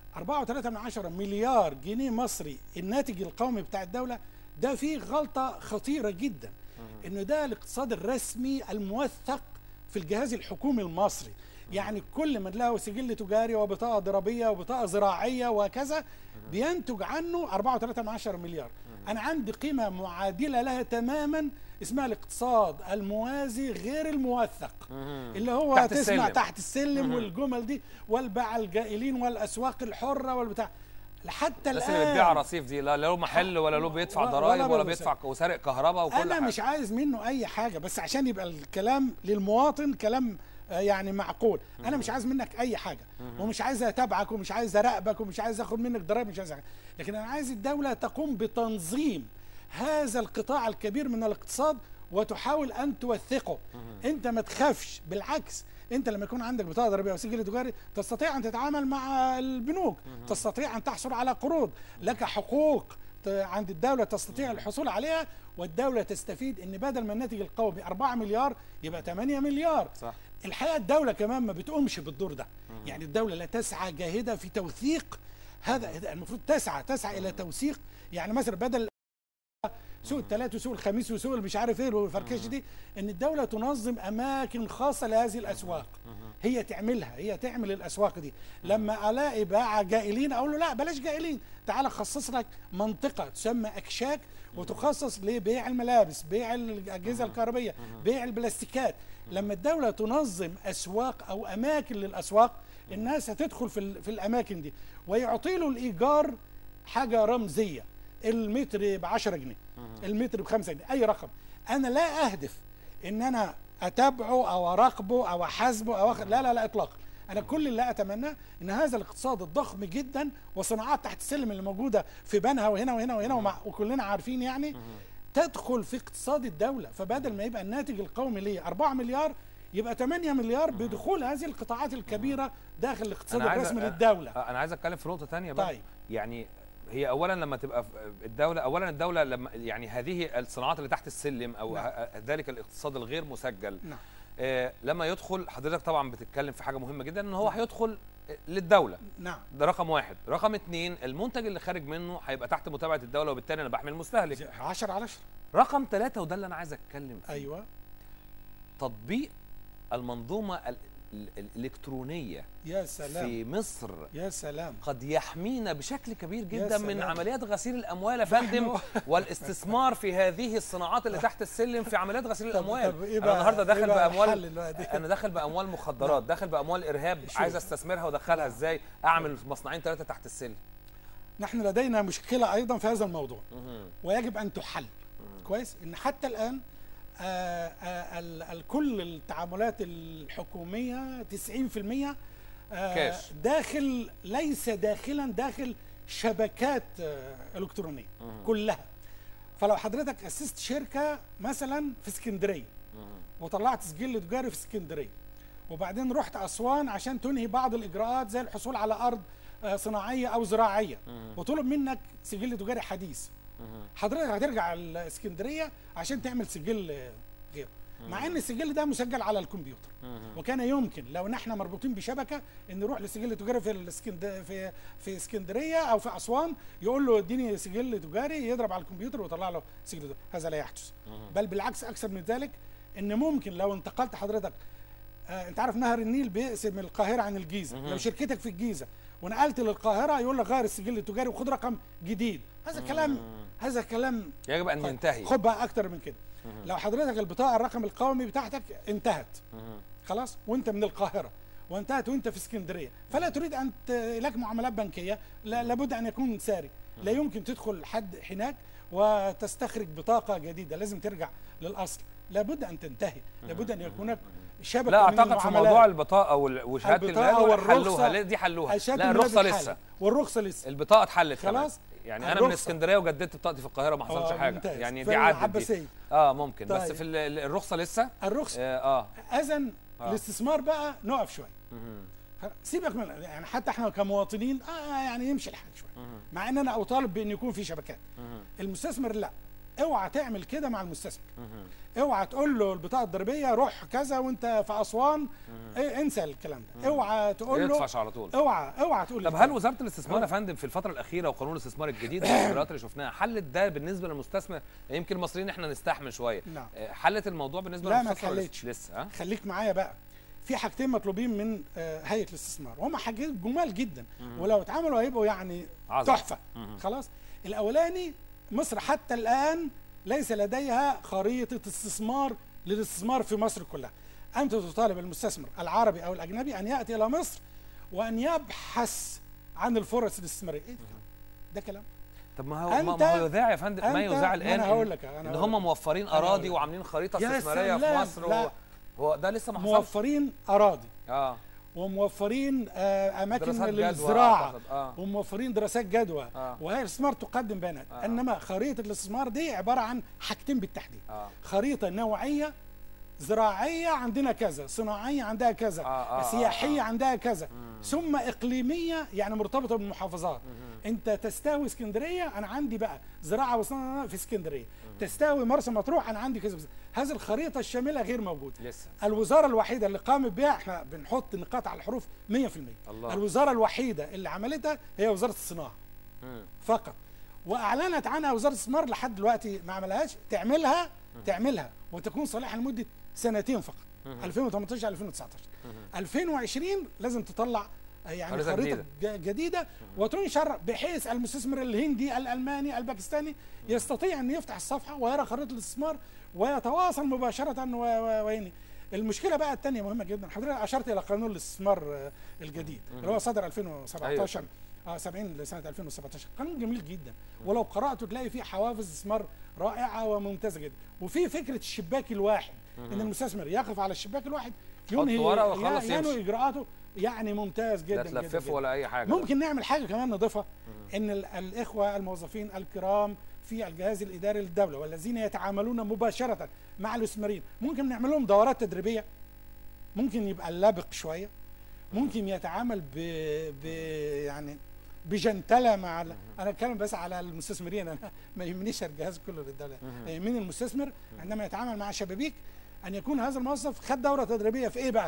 4.3 من عشرة مليار جنيه مصري الناتج القومي بتاع الدولة ده فيه غلطة خطيرة جدا انه ده الاقتصاد الرسمي الموثق في الجهاز الحكومي المصري يعني كل من له سجل تجاري وبطاقة ضريبية وبطاقة زراعية وكذا بينتج عنه 4.3 من عشرة مليار انا عندي قيمة معادلة لها تماما اسمها الاقتصاد الموازي غير الموثق مهم. اللي هو تحت تسمع السلم. تحت السلم مهم. والجمل دي والباع الجائلين والاسواق الحره والبتاع حتى الناس الان اللي بتبيع رصيف دي لا له محل ولا له بيدفع ولا- ضرائب ولا ولا بيسرق. بيدفع وسارق كهرباء وكل انا حاجه مش عايز منه اي حاجه بس عشان يبقى الكلام للمواطن كلام آه، يعني معقول انا مش عايز منك اي حاجه ومش عايز اتابعك ومش عايز اراقبك ومش عايز اخد منك ضرائب مش عايز حاجة. لكن انا عايز الدوله تقوم بتنظيم هذا القطاع الكبير من الاقتصاد وتحاول ان توثقه انت ما تخافش بالعكس انت لما يكون عندك بطاقه ضريبيه وسجل تجاري تستطيع ان تتعامل مع البنوك تستطيع ان تحصل على قروض لك حقوق ت- عند الدولة تستطيع الحصول عليها والدولة تستفيد ان بدل ما الناتج القومي 4 مليار يبقى 8 مليار صح الحقيقة الدولة كمان ما بتقومش بالدور ده يعني الدولة لا تسعى جاهدة في توثيق هذا المفروض تسعى تسعى الى توثيق يعني مثلا بدل سوق الثلاث وسوق الخميس وسوق اللي مش عارف ايه والفركشه دي ان الدوله تنظم اماكن خاصه لهذه الاسواق هي تعملها هي تعمل الاسواق دي لما الاقي باع جائلين اقول له لا بلاش جائلين تعال خصص لك منطقه تسمى اكشاك وتخصص لبيع الملابس بيع الاجهزه الكهربائيه بيع البلاستيكات لما الدوله تنظم اسواق او اماكن للاسواق الناس هتدخل في ال- في الاماكن دي ويعطي له الايجار حاجه رمزيه المتر ب 10 جنيه المتر ب 5 جنيه اي رقم انا لا اهدف ان انا اتابعه او اراقبه او احاسبه او أخ... لا لا لا اطلاقا انا كل اللي اتمناه ان هذا الاقتصاد الضخم جدا وصناعات تحت السلم اللي موجوده في بنها وهنا وهنا وهنا ومع وكلنا عارفين يعني تدخل في اقتصاد الدوله فبدل ما يبقى الناتج القومي ليه 4 مليار يبقى 8 مليار بدخول هذه القطاعات الكبيره داخل الاقتصاد أنا عايز الرسمي أ- للدوله آه، انا عايز اتكلم في نقطه تانية بقى طيب يعني هي اولا لما تبقى في الدوله اولا الدوله لما يعني هذه الصناعات اللي تحت السلم او نعم. ه- ذلك الاقتصاد الغير مسجل نعم آه لما يدخل حضرتك طبعا بتتكلم في حاجه مهمه جدا ان هو هيدخل للدوله نعم ده رقم واحد رقم اتنين المنتج اللي خارج منه هيبقى تحت متابعه الدوله وبالتالي انا بحمي المستهلك 10 على 10 رقم ثلاثة وده اللي انا عايز اتكلم فيه ايوه تطبيق المنظومه ال- ال- الالكترونيه يا سلام في مصر يا سلام قد يحمينا بشكل كبير جدا من سلام. عمليات غسيل الاموال يا فندم والاستثمار في هذه الصناعات اللي تحت السلم في عمليات غسيل طب- الاموال طب إيه انا بقى- النهارده إيه داخل بقى باموال الحل دلوقتي؟ انا داخل باموال مخدرات داخل باموال ارهاب شوف. عايز استثمرها وادخلها ازاي اعمل مصنعين ثلاثه تحت السلم نحن لدينا مشكله ايضا في هذا الموضوع ويجب ان تحل كويس ان حتى الان آه آه ال- ال- كل التعاملات الحكوميه 90% آه كاش. داخل ليس داخلا داخل شبكات آه الكترونيه كلها فلو حضرتك اسست شركه مثلا في اسكندريه وطلعت سجل تجاري في اسكندريه وبعدين رحت اسوان عشان تنهي بعض الاجراءات زي الحصول على ارض آه، صناعيه او زراعيه وطلب منك سجل تجاري حديث حضرتك هترجع الاسكندريه عشان تعمل سجل آه، غيره مع ان السجل ده مسجل على الكمبيوتر وكان يمكن لو نحن مربوطين بشبكه ان نروح لسجل تجاري في الاسكند في في اسكندريه او في اسوان يقول له اديني سجل تجاري يضرب على الكمبيوتر ويطلع له سجل تجاري هذا لا يحدث بل بالعكس اكثر من ذلك ان ممكن لو انتقلت حضرتك آه انت عارف نهر النيل بيقسم القاهره عن الجيزه لو شركتك في الجيزه ونقلت للقاهره يقول لك غير السجل التجاري وخد رقم جديد هذا كلام هذا كلام يجب ان طيب، ينتهي خد بقى اكتر من كده لو حضرتك البطاقه الرقم القومي بتاعتك انتهت خلاص وانت من القاهره وانتهت وانت في اسكندريه فلا تريد ان ت- لك معاملات بنكيه لا لابد ان يكون ساري لا يمكن تدخل حد هناك وتستخرج بطاقه جديده لازم ترجع للاصل لابد ان تنتهي لابد ان يكون هناك شبكه لا من اعتقد في المعاملات. موضوع البطاقه وال- وشهاده البطاقة الميلاد حلوها والرخصة لا دي حلوها شهادة لا الميلاد الرخصه اتحل. لسه والرخصه لسه البطاقه اتحلت كمان. خلاص؟ يعني انا من الرخصة. اسكندريه وجددت بطاقتي في القاهره ما حصلش آه، حاجه ممتاز. يعني في دي عدت دي. العباسية. اه ممكن بس طيب. في ال- ال- الرخصه لسه الرخصه اه, آه. اذا آه. الاستثمار بقى نقف شويه مهم. سيبك من يعني حتى احنا كمواطنين اه يعني يمشي الحال شويه مهم. مع ان انا اطالب بان يكون في شبكات مهم. المستثمر لا اوعى تعمل كده مع المستثمر مهم. اوعى تقول له البطاقه الضريبيه روح كذا وانت في اسوان إيه انسى الكلام ده اوعى تقول له يدفعش على طول اوعى اوعى تقول طب الكلام هل وزاره الاستثمار يا فندم في الفتره الاخيره وقانون الاستثمار الجديد والاجراءات اللي شفناها حلت ده بالنسبه للمستثمر يمكن المصريين احنا نستحمل شويه نعم. آه، حلت الموضوع بالنسبه لا، ما للمستثمر ولا اتحلتش. لسه ها خليك معايا بقى في حاجتين مطلوبين من آه، هيئه الاستثمار وهم حاجتين جمال جدا ولو اتعملوا هيبقوا يعني عظمة. تحفه خلاص الاولاني مصر حتى الان ليس لديها خريطه استثمار للاستثمار في مصر كلها انت تطالب المستثمر العربي او الاجنبي ان ياتي الى مصر وان يبحث عن الفرص الاستثماريه ايه ده كلام؟ ده كلام طب ما هو ما- أنت- ما هو يذاع يا فندم ما أنت- يذاع ما الان أنا إن- هقول لك، أنا ان هقول هم لك. موفرين أنا هقول اراضي لك. وعاملين خريطه يا استثماريه في سلام، مصر لا. و... هو ده لسه ما حصلش موفرين اراضي اه وموفرين آه، اماكن دراسات جدوى للزراعه أعتقد، آه. وموفرين دراسات جدوى آه. وهي الاستثمار تقدم بيانات آه. انما خريطه الاستثمار دي عباره عن حاجتين بالتحديد اه خريطه نوعيه زراعيه عندنا كذا صناعيه عندها كذا آه، آه، آه، سياحيه آه. عندها كذا ثم اقليميه يعني مرتبطه بالمحافظات انت تستوي اسكندريه انا عندي بقى زراعه وصناعه في اسكندريه تستوي مرسى مطروح انا عندي كذا هذه الخريطه الشامله غير موجوده لسه الوزاره الوحيده اللي قامت بها احنا بنحط نقاط على الحروف 100% الله. الوزاره الوحيده اللي عملتها هي وزاره الصناعه مم. فقط واعلنت عنها وزاره الاستثمار لحد دلوقتي ما عملهاش تعملها تعملها وتكون صالحه لمده سنتين فقط 2018 2019 2020 لازم تطلع يعني خريطة خريطه جديدة. جديدة, جديدة وتنشر بحيث المستثمر الهندي الالماني الباكستاني يستطيع ان يفتح الصفحه ويرى خريطه الاستثمار ويتواصل مباشره و- و- ويني المشكله بقى الثانيه مهمه جدا حضرتك اشرت الى قانون الاستثمار آه، الجديد اللي هو صدر 2017 اه 70 لسنه 2017 قانون جميل جدا ولو قراته تلاقي فيه حوافز استثمار رائعه وممتازه جدا وفي فكره الشباك الواحد ان المستثمر يقف على الشباك الواحد ينهي ورقة وخلاص ي- ينوي يمشي. اجراءاته يعني ممتاز جدا لا جدا, تلففه جدا. ولا اي حاجه ممكن نعمل حاجه كمان نضيفها ان ال- الاخوه الموظفين الكرام في الجهاز الاداري للدوله والذين يتعاملون مباشره مع الاستثماريين ممكن نعمل لهم دورات تدريبيه ممكن يبقى لابق شويه ممكن يتعامل ب, ب يعني بجنتله مع ال- انا اتكلم بس على المستثمرين انا ما يهمنيش الجهاز كله للدوله يهمني المستثمر عندما يتعامل مع شبابيك ان يكون هذا الموظف خد دوره تدريبيه في ايه بقى؟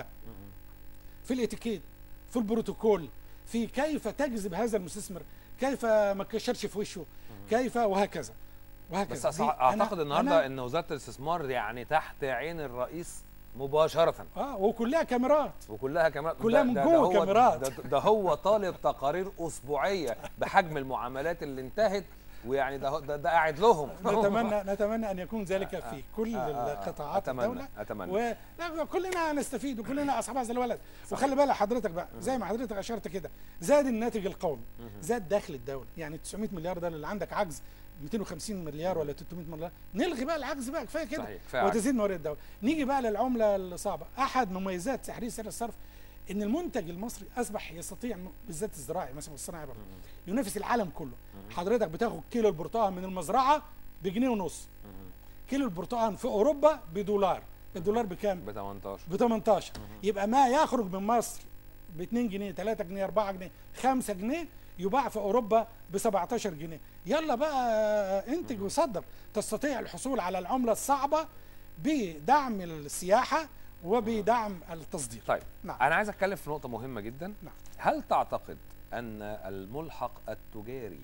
في الاتيكيت في البروتوكول في كيف تجذب هذا المستثمر كيف ما تكشرش في وشه كيف وهكذا وهكذا بس دي أصع- اعتقد أنا- النهارده أنا- ان وزاره الاستثمار يعني تحت عين الرئيس مباشره اه وكلها كاميرات وكلها كمان كلها من جوه هو كاميرات. ده, ده هو طالب تقارير اسبوعيه بحجم المعاملات اللي انتهت ويعني ده ده, ده قاعد لهم نتمنى نتمنى ان يكون ذلك في كل آه، آه، آه. قطاعات أتمنى، الدوله أتمنى. و... لا كلنا نستفيد وكلنا اصحاب هذا الولد وخلي بالك حضرتك بقى زي ما حضرتك اشرت كده زاد الناتج القومي زاد دخل الدوله يعني 900 مليار دولار اللي عندك عجز 250 مليار ولا 300 مليار نلغي بقى العجز بقى كفايه كده صحيح، كفاية عجز. وتزيد موارد الدوله نيجي بقى للعمله الصعبه احد مميزات تحرير سعر الصرف ان المنتج المصري اصبح يستطيع بالذات الزراعي مثلا والصناعي برضه ينافس العالم كله حضرتك بتاخد كيلو البرتقال من المزرعه بجنيه ونص كيلو البرتقال في اوروبا بدولار الدولار بكام ب 18 ب 18 يبقى ما يخرج من مصر ب 2 جنيه 3 جنيه 4 جنيه 5 جنيه يباع في اوروبا ب 17 جنيه يلا بقى انتج وصدر تستطيع الحصول على العمله الصعبه بدعم السياحه وبدعم التصدير طيب نعم. انا عايز اتكلم في نقطه مهمه جدا نعم. هل تعتقد ان الملحق التجاري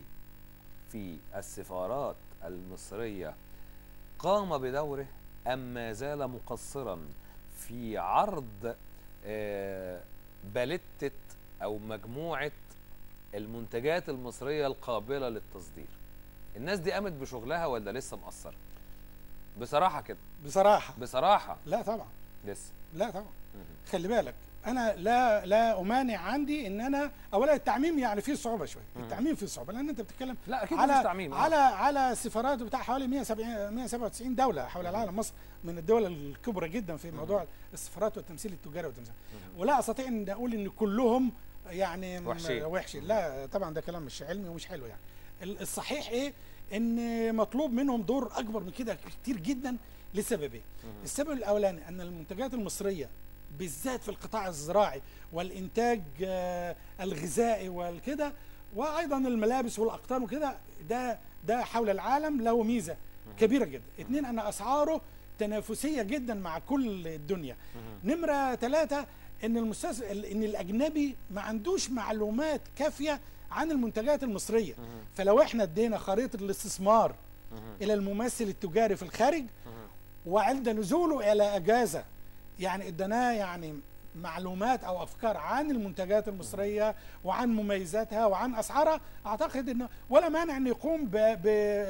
في السفارات المصريه قام بدوره ام ما زال مقصرا في عرض آه، باليتة او مجموعه المنتجات المصريه القابله للتصدير الناس دي قامت بشغلها ولا لسه مقصره بصراحه كده بصراحه بصراحه لا طبعا لسه لا طبعا مهم. خلي بالك انا لا لا امانع عندي ان انا اولا التعميم يعني فيه صعوبه شويه التعميم فيه صعوبه لان انت بتتكلم لا اكيد على مفيش تعميم آه. على على سفارات بتاع حوالي 170 197 دوله حول العالم مصر من الدول الكبرى جدا في موضوع السفارات والتمثيل التجاري والتمثيل ولا استطيع ان اقول ان كلهم يعني م- وحشين. وحشين لا طبعا ده كلام مش علمي ومش حلو يعني ال- الصحيح ايه ان مطلوب منهم دور اكبر من كده كتير جدا لسببين السبب الاولاني ان المنتجات المصريه بالذات في القطاع الزراعي والانتاج آه، الغذائي والكده وايضا الملابس والاقطان وكده ده ده حول العالم له ميزه كبيره جدا اثنين ان اسعاره تنافسيه جدا مع كل الدنيا نمره ثلاثه ان المستثمر ان الاجنبي ما عندوش معلومات كافيه عن المنتجات المصريه فلو احنا ادينا خريطه الاستثمار الى الممثل التجاري في الخارج وعند نزوله الى اجازه يعني اديناه يعني معلومات او افكار عن المنتجات المصريه وعن مميزاتها وعن اسعارها اعتقد انه ولا مانع ان يقوم ب ب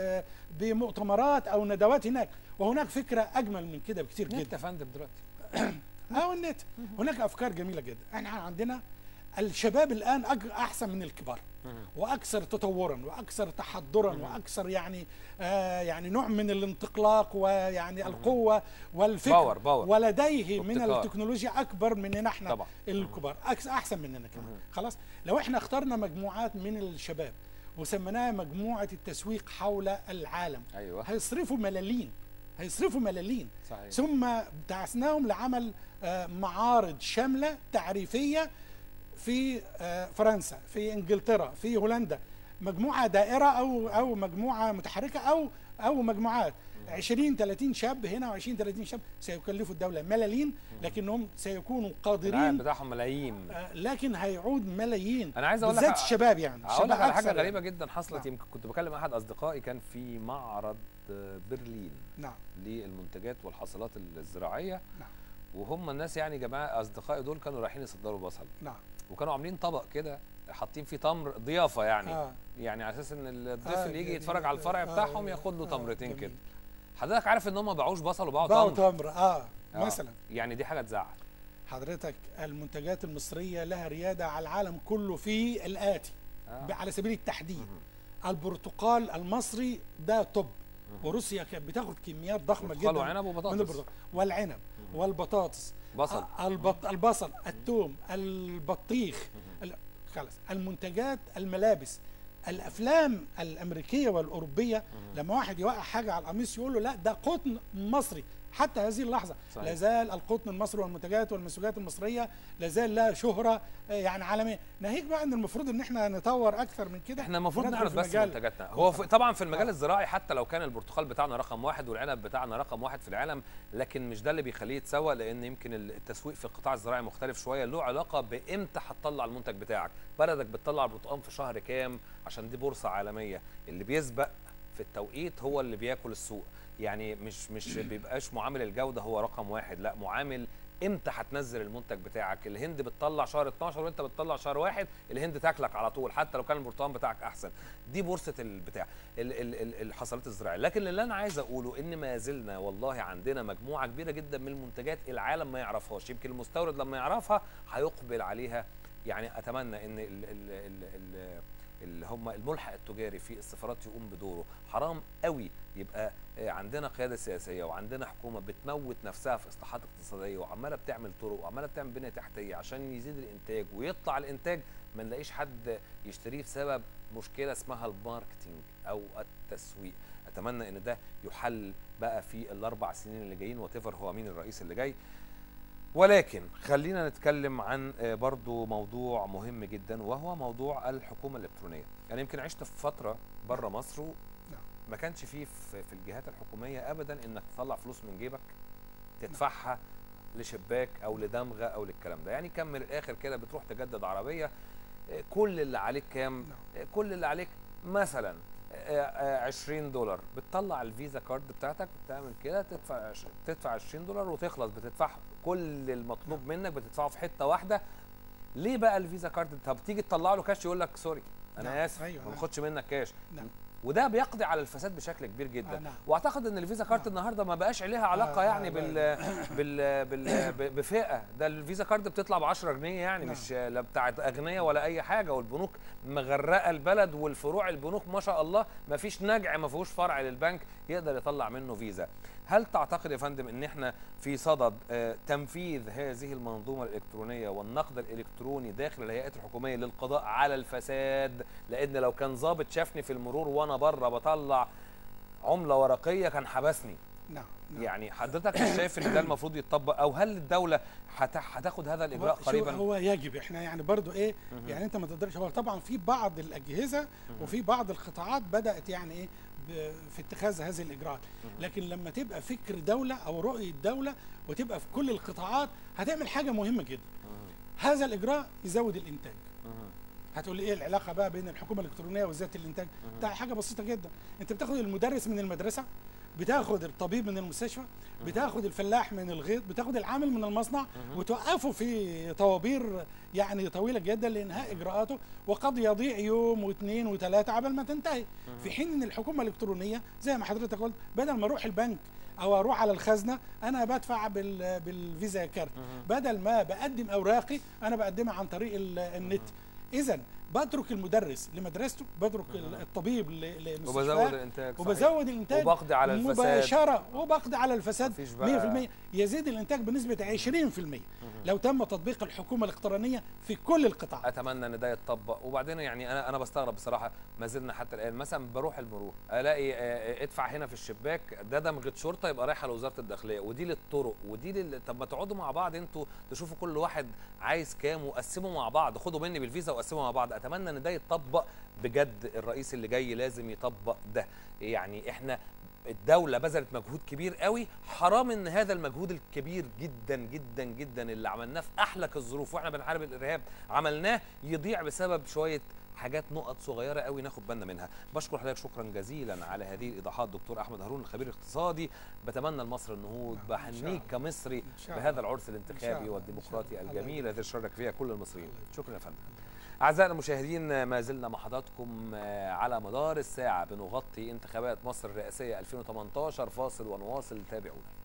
بمؤتمرات او ندوات هناك وهناك فكره اجمل من كده بكتير نت جدا يا فندم دلوقتي اه النت هناك افكار جميله جدا احنا عندنا الشباب الان أج- احسن من الكبار واكثر تطورا واكثر تحضرا واكثر يعني آه يعني نوع من الانطلاق ويعني القوه والفكر باور- باور. ولديه من وابتكار. التكنولوجيا اكبر مننا احنا طبعا. الكبار أكس احسن مننا كمان خلاص لو احنا اخترنا مجموعات من الشباب وسميناها مجموعه التسويق حول العالم ايوه هيصرفوا ملالين هيصرفوا ملالين صحيح. ثم بعثناهم لعمل آه، معارض شامله تعريفيه في آه، فرنسا في انجلترا في هولندا مجموعه دائره او او مجموعه متحركه او او مجموعات 20 30 شاب هنا و20 30 شاب سيكلفوا الدوله ملالين لكنهم سيكونوا العائد قادرين بتاعهم ملايين آه، لكن هيعود ملايين أنا عايز أقول لك بالذات ح- الشباب يعني هقول لك الشباب على حاجه أكثر غريبه جدا حصلت نعم. يمكن كنت بكلم احد اصدقائي كان في معرض آه، برلين نعم للمنتجات والحاصلات الزراعيه نعم وهم الناس يعني جماعه اصدقائي دول كانوا رايحين يصدروا بصل نعم وكانوا عاملين طبق كده حاطين فيه تمر ضيافه يعني آه. يعني على اساس ان الضيف آه، اللي يجي جميل. يتفرج على الفرع آه، بتاعهم ياخد له آه، تمرتين جميل. كده حضرتك عارف ان هم ما باعوش بصل وباعوا باعوا تمر تمر اه آه. مثلا يعني دي حاجه تزعل حضرتك المنتجات المصرية لها ريادة على العالم كله في الآتي آه. ب- على سبيل التحديد البرتقال المصري ده طب وروسيا كانت بتاخد كميات ضخمة برتقال جدا وعنب وبطاطس. من البرتقال والعنب والبطاطس بصل. آه، البط البصل الثوم البطيخ ال- خلاص المنتجات الملابس الافلام الامريكيه والاوروبيه لما واحد يوقع حاجه على القميص يقول له لا ده قطن مصري حتى هذه اللحظه صحيح. لا زال القطن المصري والمنتجات والمنسوجات المصريه لا زال لها شهره آه، يعني عالميه ناهيك بقى ان المفروض ان احنا نطور اكثر من كده احنا المفروض وندخل نعرض في بس مجال- منتجاتنا هو في طبعا في المجال الزراعي حتى لو كان البرتقال بتاعنا رقم واحد والعنب بتاعنا رقم واحد في العالم لكن مش ده اللي بيخليه يتسوق لان يمكن التسويق في القطاع الزراعي مختلف شويه له علاقه بامتى هتطلع المنتج بتاعك بلدك بتطلع البرتقال في شهر كام عشان دي بورصه عالميه اللي بيسبق في التوقيت هو اللي بياكل السوق يعني مش مش بيبقاش معامل الجوده هو رقم واحد لا معامل امتى هتنزل المنتج بتاعك الهند بتطلع شهر 12 وانت بتطلع شهر واحد الهند تاكلك على طول حتى لو كان البرتقال بتاعك احسن دي بورصه البتاع ال- ال- ال- الحصلات الزراعيه لكن اللي انا عايز اقوله ان ما زلنا والله عندنا مجموعه كبيره جدا من المنتجات العالم ما يعرفهاش يمكن المستورد لما يعرفها هيقبل عليها يعني اتمنى ان ال ال ال ال اللي هم الملحق التجاري في السفارات يقوم بدوره حرام قوي يبقى آه، عندنا قياده سياسيه وعندنا حكومه بتموت نفسها في اصلاحات اقتصاديه وعماله بتعمل طرق وعماله بتعمل بنيه تحتيه عشان يزيد الانتاج ويطلع الانتاج ما نلاقيش حد يشتريه بسبب مشكله اسمها الماركتينج او التسويق اتمنى ان ده يحل بقى في الاربع سنين اللي جايين وتفر هو مين الرئيس اللي جاي ولكن خلينا نتكلم عن آه، برضو موضوع مهم جدا وهو موضوع الحكومه الالكترونيه انا يمكن عشت في فتره بره مصر و- نعم. ما كانش فيه في في الجهات الحكوميه ابدا انك تطلع فلوس من جيبك تدفعها لشباك او لدمغه او للكلام ده يعني كان من الاخر كده بتروح تجدد عربيه آه، كل اللي عليك كام نعم. آه، كل اللي عليك مثلا آه، آه، 20 دولار بتطلع الفيزا كارد بتاعتك بتعمل كده تدفع عش- تدفع 20 دولار وتخلص بتدفع كل المطلوب منك بتدفعه في حته واحده ليه بقى الفيزا كارد طب تيجي تطلع له كاش يقول لك سوري انا نعم، اسف أيوة، ما نعم. باخدش منك كاش نعم. وده بيقضي على الفساد بشكل كبير جدا آه، نعم. واعتقد ان الفيزا كارد نعم. النهارده ما بقاش عليها علاقه آه، يعني آه، بال بال بال ب- بفئه ده الفيزا كارد بتطلع ب 10 جنيه يعني نعم. مش لا بتاعت اغنياء ولا اي حاجه والبنوك مغرقه البلد والفروع البنوك ما شاء الله ما فيش نجع ما فيهوش فرع للبنك يقدر يطلع منه فيزا هل تعتقد يا فندم ان احنا في صدد آه، تنفيذ هذه المنظومه الالكترونيه والنقد الالكتروني داخل الهيئات الحكوميه للقضاء على الفساد لان لو كان ضابط شافني في المرور وانا بره بطلع عمله ورقيه كان حبسني نعم نعم. يعني حضرتك مش شايف ان ده المفروض يتطبق او هل الدوله هت- هتاخد هذا الاجراء هو, شو قريبا هو يجب احنا يعني برضو ايه يعني انت ما تقدرش هو طبعا في بعض الاجهزه وفي بعض القطاعات بدات يعني ايه ب- في اتخاذ هذه الاجراءات لكن لما تبقى فكر دوله او رؤيه دوله وتبقى في كل القطاعات هتعمل حاجه مهمه جدا هذا الاجراء يزود الانتاج هتقول لي ايه العلاقه بقى بين الحكومه الالكترونيه وزاره الانتاج ده حاجه بسيطه جدا انت بتاخد المدرس من المدرسه بتاخد الطبيب من المستشفى بتاخد الفلاح من الغيط بتاخد العامل من المصنع وتوقفه في طوابير يعني طويله جدا لانهاء اجراءاته وقد يضيع يوم واثنين وثلاثه قبل ما تنتهي في حين ان الحكومه الالكترونيه زي ما حضرتك قلت بدل ما اروح البنك او اروح على الخزنه انا بدفع بال بالفيزا كارت بدل ما بقدم اوراقي انا بقدمها عن طريق ال- النت اذا بترك المدرس لمدرسته بترك الطبيب ل- لمستشفاه وبزود الانتاج صحيح. وبزود الانتاج وبقضي على الفساد مباشره وبقضي على الفساد مفيش 100% بقى- يزيد الانتاج بنسبه 20% لو تم تطبيق الحكومه الالكترونيه في كل القطاعات اتمنى ان ده يتطبق وبعدين يعني انا انا بستغرب بصراحه ما زلنا حتى الان مثلا بروح المرور الاقي آه، ادفع هنا في الشباك ده دمغه شرطه يبقى رايحه لوزاره الداخليه ودي للطرق ودي لل... طب ما تقعدوا مع بعض انتوا تشوفوا كل واحد عايز كام وقسموا مع بعض خدوا مني بالفيزا وقسموا مع بعض اتمنى ان ده يتطبق بجد الرئيس اللي جاي لازم يطبق ده يعني احنا الدولة بذلت مجهود كبير قوي حرام ان هذا المجهود الكبير جدا جدا جدا اللي عملناه في احلك الظروف واحنا بنحارب الارهاب عملناه يضيع بسبب شوية حاجات نقط صغيرة قوي ناخد بالنا منها بشكر حضرتك شكرا جزيلا على هذه الايضاحات دكتور احمد هارون الخبير الاقتصادي بتمنى لمصر النهوض نعم، إن شاء بحنيك الله. كمصري إن شاء بهذا الله. العرس إن الانتخابي شاء الله. والديمقراطي إن شاء الله. الجميل الذي شارك فيها كل المصريين الله يبارك. شكرا يا فندم أعزائنا المشاهدين ما زلنا مع حضراتكم آه، على مدار الساعة بنغطي انتخابات مصر الرئاسية 2018 فاصل ونواصل تابعونا